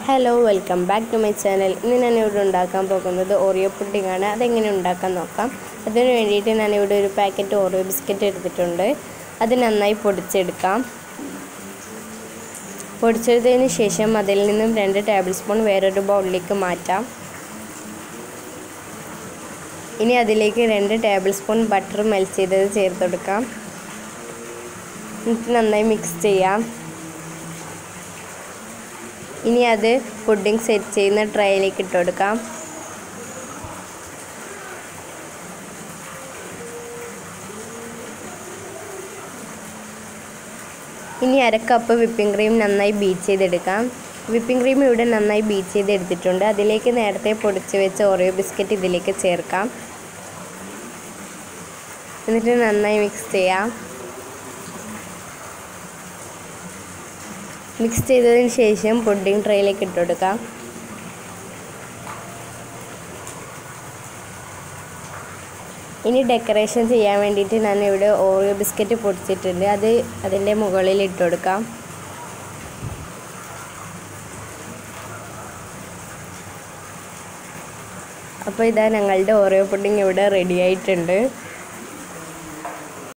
hello welcome back to my channel ഇന്ന് ഞാൻ ഇവിടെ ഉണ്ടാക്കാൻ പോകുന്നത് ഓറിയോ പുഡിംഗ് ആണ് അതെങ്ങനെ ഉണ്ടാക്കാൻ നോക്കാം അതിന് വേണ്ടിയിട്ട് ഞാൻ ഇവിടെ ഒരു പാക്കറ്റ് ഓറിയോ ബിസ്ക്കറ്റ് എടുത്തിട്ടുണ്ട് അത് നന്നായി പൊടിച്ചെടുക്കാം പൊടിച്ചെടുത്തതിന് ശേഷം അതിൽ നിന്നും രണ്ട് ടേബിൾ സ്പൂൺ വേറൊരു ബൗളിലേക്ക് മാറ്റാം ഇനി അതിലേക്ക് രണ്ട് ടേബിൾ സ്പൂൺ ബട്ടർ മെൽറ്റ് ചെയ്തത് ചേർത്ത് കൊടുക്കാം എന്നിട്ട് നന്നായി മിക്സ് ചെയ്യാം ഇനി അത് പുഡിംഗ് സെറ്റ് ചെയ്യുന്ന ട്രേയിലേക്ക് ഇട്ട് കൊടുക്കാം ഇനി അര കപ്പ് വിപ്പിംഗ് ക്രീം നന്നായി ബീറ്റ് ചെയ്തെടുക്കാം വിപ്പിംഗ് ക്രീം ഇവിടെ നന്നായി ബീറ്റ് ചെയ്തെടുത്തിട്ടുണ്ട് അതിലേക്ക് നേരത്തെ പൊടിച്ച് വെച്ച ഓറിയോ ബിസ്ക്കറ്റ് ഇതിലേക്ക് ചേർക്കാം എന്നിട്ട് നന്നായി മിക്സ് ചെയ്യാം മിക്സ് ചെയ്തതിന് ശേഷം പുഡിംഗ് ട്രേയിലേക്ക് ഇട്ട് കൊടുക്കാം ഇനി ഡെക്കറേഷൻ ചെയ്യാൻ വേണ്ടിയിട്ട് ഞാൻ ഇവിടെ ഓറിയോ ബിസ്ക്കറ്റ് പൊടിച്ചിട്ടുണ്ട് അത് അതിൻ്റെ മുകളിൽ ഇട്ട് കൊടുക്കാം അപ്പോൾ ഇതാ ഞങ്ങളുടെ ഓറിയോ പുഡിംഗ് ഇവിടെ റെഡി ആയിട്ടുണ്ട്